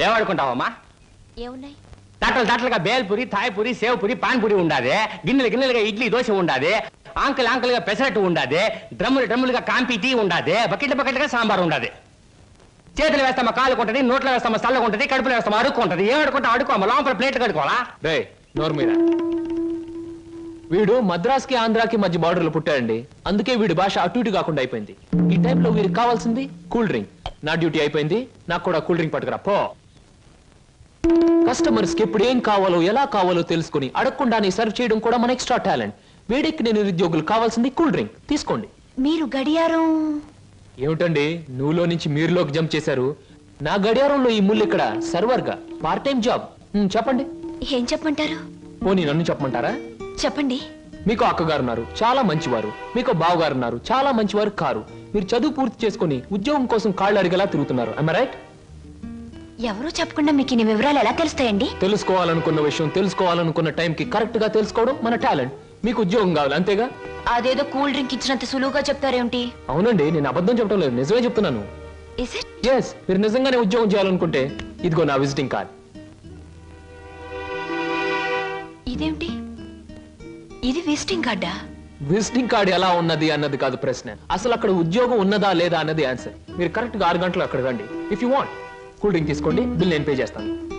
ఏమనుకుంటావమ్మా ఏమున్నాయి తట్టలు తట్టలుగా బేల్పూరి థాయ్పూరి సేవ్పూరి పాన్పూరి ఉండాది గిన్నెలు గిన్నెలుగా ఇడ్లీ దోశ ఉండాది ఆంకలు ఆంకలుగా పెసరట్టు ఉండాది డ్రమ్ములు డ్రమ్ములుగా కాంపి టీ ఉండాది బకెట్ బకెట్గా సాంబార్ ఉండాది చేతులు వేస్తామా కాలు కొంటది నోట్లో వేస్తామా చల్లగా ఉంటది కడుపులో వేస్తామా అడుక్కుంటది ఏం అడుకుంటా అడుకోమా లోపల ప్లేట్ కడుకోవాలా రే నోరు మీద వీడు మద్రాస్కి ఆంధ్రాకి మధ్య బార్డర్లో పుట్టాడండి అందుకే వీడి భాష అటు ఇటు కాకుండా అయిపోయింది ఈ టైంలో వీరికి కావాల్సింది కూల్ డ్రింక్ నా డ్యూటీ అయిపోయింది నాకు కూడా కూల్ డ్రింక్ పట్టుకురా పో కస్టమర్స్ కి ఎప్పుడు ఏం కావాలో ఎలా కావాలో తెలుసుకుని అడగకుండానే సర్వ్ చేయడం కూడా మన ఎక్స్ట్రా టాలెంట్ వీడికి నేను నిరుద్యోగులు కావాల్సింది కూల్ డ్రింక్ తీసుకోండి మీరు గడియారం ఏమిటండి నువ్వులో నుంచి మీరులోకి జంప్ చేశారు నా గడియారంలో ఈ ముళ్ళు ఇక్కడ సర్వర్ గా పార్ట్ టైం జాబ్ ఉమ్, చెప్పండి ఏం చెప్పమంటారు పోనీ నన్ను చెప్పమంటారా చెప్పండి మీకు అక్కగారు ఉన్నారు చాలా మంచివారు మీకు బావగారు ఉన్నారు చాలా మంచివారు కారు మీరు చదువు పూర్తి చేసుకుని ఉద్యోగం కోసం కాళ్ళు అడిగేలా తిరుగుతున్నారు రైట్ ఎవరూ చెప్పకుండా మీకు ఇన్ని వివరాలు ఎలా తెలుస్తాయండి తెలుసుకోవాలనుకున్న విషయం తెలుసుకోవాలనుకున్న టైంకి కరెక్ట్ గా తెలుసుకోవడం మన టాలెంట్ మీకు ఉద్యోగం కావాలి అంతేగా అదేదో కూల్ డ్రింక్ ఇచ్చినంత సులువుగా చెప్తారేమిటి అవునండి నేను అబద్ధం చెప్పడం లేదు నిజమే చెప్తున్నాను ఇస్ ఇట్ ఎస్ మీరు నిజంగానే ఉద్యోగం చేయాలనుకుంటే ఇదిగో నా విజిటింగ్ కార్డ్ ఇదేమిటి ఇది విజిటింగ్ కార్డా విజిటింగ్ కార్డ్ ఎలా ఉన్నది అన్నది కాదు ప్రశ్న అసలు అక్కడ ఉద్యోగం ఉన్నదా లేదా అన్నది ఆన్సర్ మీరు కరెక్ట్ గా ఆరు గంటలు అక్కడ రండి if you want cool drink తీసుకోండి బిల్ నేను పే చేస్తాను